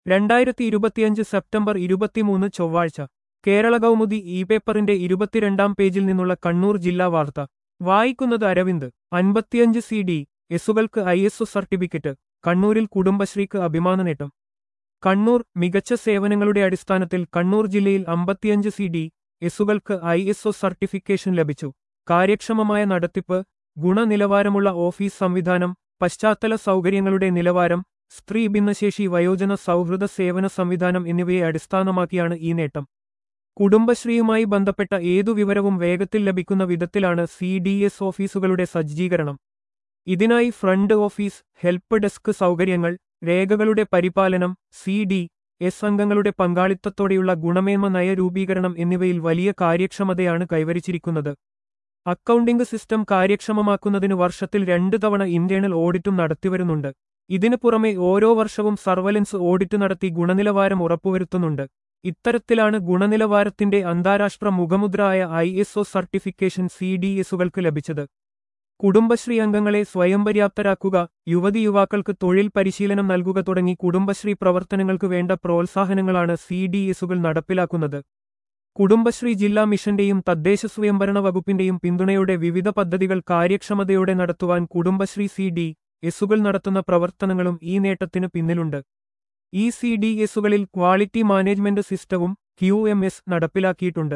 രണ്ടായിരത്തി ഇരുപത്തിയഞ്ച് സെപ്റ്റംബർ ഇരുപത്തിമൂന്ന് ചൊവ്വാഴ്ച കേരള കൗമുദി ഇ പേപ്പറിന്റെ ഇരുപത്തിരണ്ടാം പേജിൽ നിന്നുള്ള കണ്ണൂർ ജില്ലാ വാർത്ത വായിക്കുന്നത് അരവിന്ദ് അൻപത്തിയഞ്ച് സി ഡി എസുകൾക്ക് ഐ എസ് ഒ സർട്ടിഫിക്കറ്റ് കണ്ണൂരിൽ കുടുംബശ്രീക്ക് അഭിമാന നേട്ടം കണ്ണൂർ മികച്ച സേവനങ്ങളുടെ അടിസ്ഥാനത്തിൽ കണ്ണൂർ ജില്ലയിൽ അമ്പത്തിയഞ്ച് സി ഡി എസുകൾക്ക് ഐ എസ് ഒ സർട്ടിഫിക്കേഷൻ ലഭിച്ചു കാര്യക്ഷമമായ നടത്തിപ്പ് ഗുണനിലവാരമുള്ള ഓഫീസ് സംവിധാനം പശ്ചാത്തല സൗകര്യങ്ങളുടെ നിലവാരം സ്ത്രീ ഭിന്നശേഷി വയോജന സൗഹൃദ സേവന സംവിധാനം എന്നിവയെ അടിസ്ഥാനമാക്കിയാണ് ഈ നേട്ടം കുടുംബശ്രീയുമായി ബന്ധപ്പെട്ട ഏതു വിവരവും വേഗത്തിൽ ലഭിക്കുന്ന വിധത്തിലാണ് സി ഡി എസ് ഓഫീസുകളുടെ സജ്ജീകരണം ഇതിനായി ഫ്രണ്ട് ഓഫീസ് ഹെൽപ്പ് ഡെസ്ക് സൗകര്യങ്ങൾ രേഖകളുടെ പരിപാലനം സി ഡി എസ് അംഗങ്ങളുടെ പങ്കാളിത്തത്തോടെയുള്ള ഗുണമേന്മ നയരൂപീകരണം എന്നിവയിൽ വലിയ കാര്യക്ഷമതയാണ് കൈവരിച്ചിരിക്കുന്നത് അക്കൗണ്ടിംഗ് സിസ്റ്റം കാര്യക്ഷമമാക്കുന്നതിന് വർഷത്തിൽ രണ്ട് തവണ ഇന്റേണൽ ഓഡിറ്റും നടത്തിവരുന്നുണ്ട് ഇതിനു പുറമെ ഓരോ വർഷവും സർവലൻസ് ഓഡിറ്റ് നടത്തി ഗുണനിലവാരം ഉറപ്പുവരുത്തുന്നുണ്ട് ഇത്തരത്തിലാണ് ഗുണനിലവാരത്തിന്റെ അന്താരാഷ്ട്ര മുഖമുദ്ര ആയ I S O certification C D എസുകൾക്ക് ലഭിച്ചത് കുടുംബശ്രീ അംഗങ്ങളെ സ്വയം പര്യാപ്തരാക്കുക യുവതി യുവാക്കൾക്ക് തൊഴിൽ പരിശീലനം നൽകുക തുടങ്ങി കുടുംബശ്രീ പ്രവർത്തനങ്ങൾക്ക് വേണ്ട പ്രോത്സാഹനങ്ങളാണ് സി ഡി എസുകൾ നടപ്പിലാക്കുന്നത് കുടുംബശ്രീ ജില്ലാ മിഷന്റെയും തദ്ദേശ സ്വയംഭരണ വകുപ്പിന്റെയും പിന്തുണയോടെ വിവിധ പദ്ധതികൾ കാര്യക്ഷമതയോടെ നടത്തുവാൻ കുടുംബശ്രീ സി ഡി എസുകൾ നടത്തുന്ന പ്രവർത്തനങ്ങളും ഈ നേട്ടത്തിന് പിന്നിലുണ്ട് ഈ സി ഡി എസുകളിൽ ക്വാളിറ്റി മാനേജ്മെന്റ് സിസ്റ്റവും ക്യു എം എസ് നടപ്പിലാക്കിയിട്ടുണ്ട്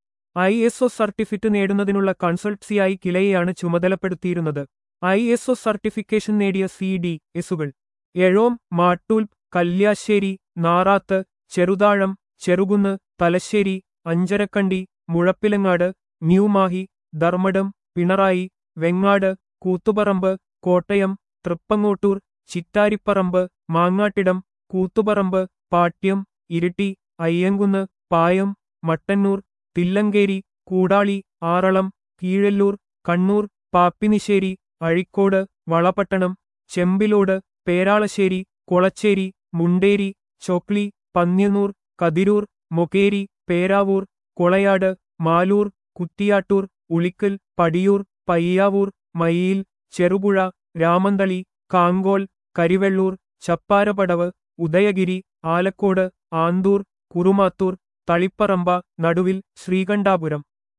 ഐ എസ് ഒ സർട്ടിഫിക്കറ്റ് നേടുന്നതിനുള്ള കൺസൾട്ടൻസിയായി കിളയെയാണ് ചുമതലപ്പെടുത്തിയിരുന്നത് ഐ എസ് ഒ സർട്ടിഫിക്കേഷൻ നേടിയ സി ഡി എസുകൾ Ezhome Mattool Kalliasseri Narath Cheruthazham Cherukunnu Thalassery Anjarakandy Muzhappilangad New Mahe Dharmadam Pinarayi Vengad Koothuparamba Kottayam Thrippangottur Chittariparamba Mangattidam Koothuparamba Pattiam Iritty Ayyankunnu Payam Mattannur Thillankeri Koodali Aralam Keezhallur Kannur Pappinisseri Azhikode Valapattanam Chembilode Peralassery Kolachery Munderi Chokli Panniyannur Kathirur Mokeri Peravoor Kolayad Maloor Kuthiyattoor Ulikkal Padiyoor Payyavoor Mayyil Cherupuzha Ramanthali Kankol Karivellur Chapparapadavu Udayagiri Alakode Anthoor Kurumathur Taliparamba Naduvil Sreekandapuram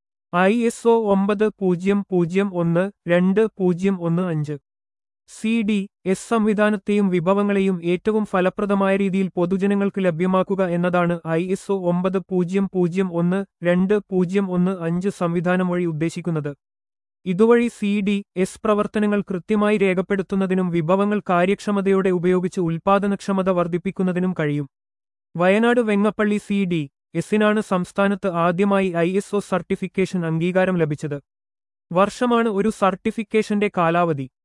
I S O ഒമ്പത് പൂജ്യം പൂജ്യം ഒന്ന് രണ്ട് പൂജ്യം ഒന്ന് അഞ്ച് സി ഡി എസ് സംവിധാനത്തെയും വിഭവങ്ങളെയും ഏറ്റവും ഫലപ്രദമായ രീതിയിൽ പൊതുജനങ്ങൾക്ക് ലഭ്യമാക്കുക എന്നതാണ് ഐ എസ് ഒ ഒമ്പത് പൂജ്യം പൂജ്യം ഒന്ന് രണ്ട് പൂജ്യം ഒന്ന് അഞ്ച് സംവിധാനം വഴി ഉദ്ദേശിക്കുന്നത് ഇതുവഴി സി ഡി എസ് പ്രവർത്തനങ്ങൾ കൃത്യമായി രേഖപ്പെടുത്തുന്നതിനും വിഭവങ്ങൾ കാര്യക്ഷമതയോടെ ഉപയോഗിച്ച് ഉൽപാദനക്ഷമത വർദ്ധിപ്പിക്കുന്നതിനും കഴിയും വയനാട് വെങ്ങപ്പള്ളി സി ഡി എസിനാണ് സംസ്ഥാനത്ത് ആദ്യമായി ഐ എസ് ഒ സർട്ടിഫിക്കേഷൻ അംഗീകാരം ലഭിച്ചത് വർഷമാണ് ഒരു സർട്ടിഫിക്കേഷന്റെ കാലാവധി